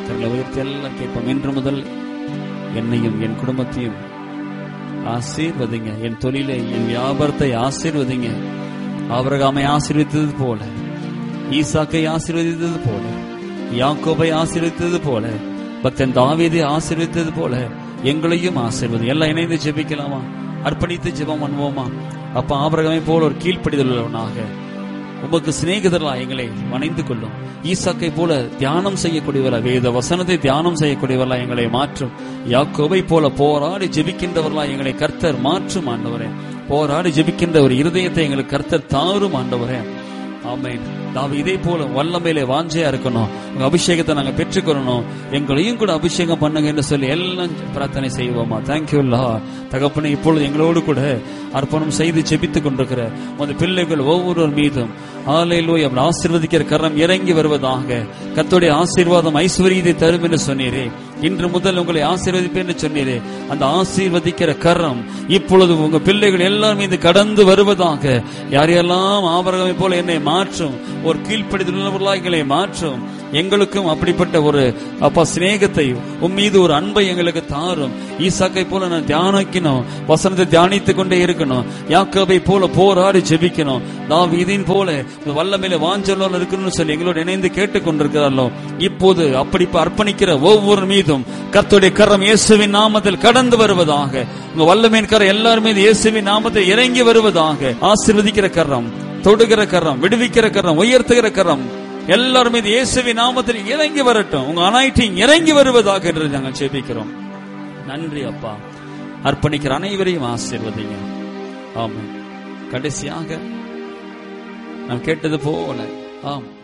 தங்களை உயர்த்தி எல்லாம் கேட்போம் இன்று முதல் என்னையும் என் குடும்பத்தையும் ஆசீர்வதிங்க என் தொழிலை என் வியாபாரத்தை ஆசீர்வதிங்க ஆபரகாமை ஆசீர்வதித்தது போல ஈசாக்கை ஆசீர்வதித்தது போல யாக்கோபை ஆசீர்வதித்தது போல பக்தன் தாவீதை ஆசீர்வதித்தது போல எங்களையும் ஆசீர்வதி எல்லாம் இணைந்து ஜெபிக்கலாமா அர்ப்பணித்து ஜெபம் பண்ணுவோமா அப்ப ஆபரகமை போல ஒரு கீழ்ப்படிதல் உள்ளவனாக உமக்கு சிநேகிதர்களா எங்களை வணைந்து கொள்ளும் ஈசாக்கை போல தியானம் செய்யக்கூடியவர்களா வேத வசனத்தை தியானம் செய்யக்கூடியவர்களா எங்களை மாற்றும் யாக்கோபை போல போராடி ஜெபிக்கின்றவர்களா எங்களை கர்த்தர் மாற்றும் ஆண்டவரே போராடி ஜெபிக்கின்ற ஒரு இருதயத்தை எங்களுக்கு கர்த்தர் தாரும் ஆண்டவரே ஆமென் நாம் இதே போல வல்லமையில வாஞ்சையா இருக்கணும் உங்க அபிஷேகத்தை நாங்க பெற்றுக்கொள்ளணும் எங்களையும் கூட அபிஷேகம் பண்ணுங்க என்று சொல்லி எல்லாம் பிரார்த்தனை செய்வோமா தேங்க்யூ தகப்பனே இப்பொழுது எங்களோடு கூட அர்ப்பணம் செய்து ஜெபித்துக் கொண்டிருக்கிற உமது பிள்ளைகள் ஒவ்வொருவர் மீதும் ஆலையிலோய் அவன் ஆசீர்வதிக்கிற கரம் இறங்கி வருவதாக கர்த்தருடைய ஆசீர்வாதம் ஐஸ்வர்யத்தை தரும் என்று சொன்னீரே இன்று முதல் உங்களை ஆசீர்வதிப்பேன் என்று சொன்னீரே அந்த ஆசீர்வதிக்கிற கரம் இப்பொழுது உங்க பிள்ளைகள் எல்லாரும் மீது கடந்து வருவதாக யாரையெல்லாம் ஆபரகமை போல என்னை மாற்றும் ஒரு கீழ்ப்படிதல் உள்ளவர்களாக எங்களை மாற்றும் எங்களுக்கும் அப்படிப்பட்ட ஒரு அப்பா சிநேகத்தை உன் மீது ஒரு அன்பை எங்களுக்கு தாரும் ஈசாக்கை போல நான் தியானிக்கணும் வசனத்தை தியானித்துக் கொண்டே இருக்கணும் யாக்கோபை போல போராடி ஜெபிக்கணும் தாவீதின் போல வல்லமையில வாஞ்சலோல இருக்கணும்னு சொல்லி எங்களோடு இணைந்து கேட்டுக் கொண்டிருக்கிறார்களோ இப்போது அப்படி அர்ப்பணிக்கிற ஒவ்வொரு மீதும் கர்த்தருடைய கரம் இயேசுவின் நாமத்தில் கடந்து வருவதாக உங்க வல்லமையின் கரம் எல்லாரும் மீது இயேசுவின் நாமத்தில் இறங்கி வருவதாக ஆசீர்வதிக்கிற கரம் தொடுகிற கரம் விடுவிக்கிற கரம் உயர்த்துகிற கரம் எல்லாரும் மீது இயேசுவின் நாமத்தில் இறங்கி வரட்டும் உங்க அனைத்தையும் இறங்கி வருவதாக என்று நாங்கள் ஜெபிக்கிறோம் நன்றி அப்பா அர்ப்பணிக்கிற அனைவரையும் ஆசீர்வதிங்க ஆமா கடைசியாக நாம் கேட்டது போல ஆம்